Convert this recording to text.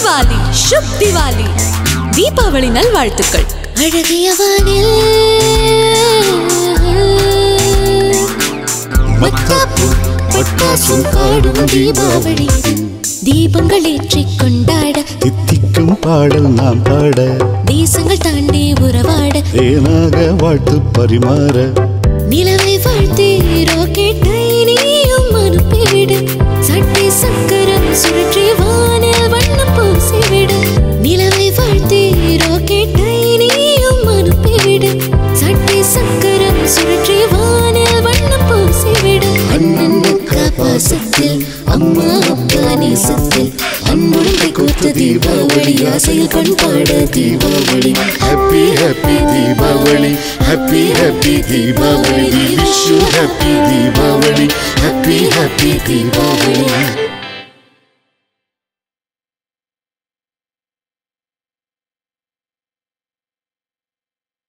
திவாலி சுப் திவாலி தீபாவளி நல்வாழ்த்துக்கள் அழகிய வானில் மத்தாப்பு பட்டாசும் காடும் தீபாவளி தீபங்கள் ஏற்றிக் கொண்டாட தித்திக்கும் பாடல் நாம் பாட தேசங்கள் தாண்டி உறவாட தேனாக வாழ்த்து பரிமாற நிலவை வாழ்த்தி ராக்கெட்டை நீயும் அனுப்பிவிடு சட்டை சக்கரம் சுழற்றி வானில் வண்ணம் பூசிவிடு நிலவை வாழ்த்தி ராக்கெட்டை நீயும் அனுப்பிவிடு சட்டை சக்கரம் சுழற்றி வானில் வண்ணம் பூசிவிடு அண்ணன் அக்கா பாசத்தில் அம்மா அப்பா நேசத்தில் அன்புடன் கைகோர்த்த தீபாவளி ஆசையில் கொண்டாட Deepavali happy happy Deepavali happy happy Deepavali wish you happy Deepavali happy happy Deepavali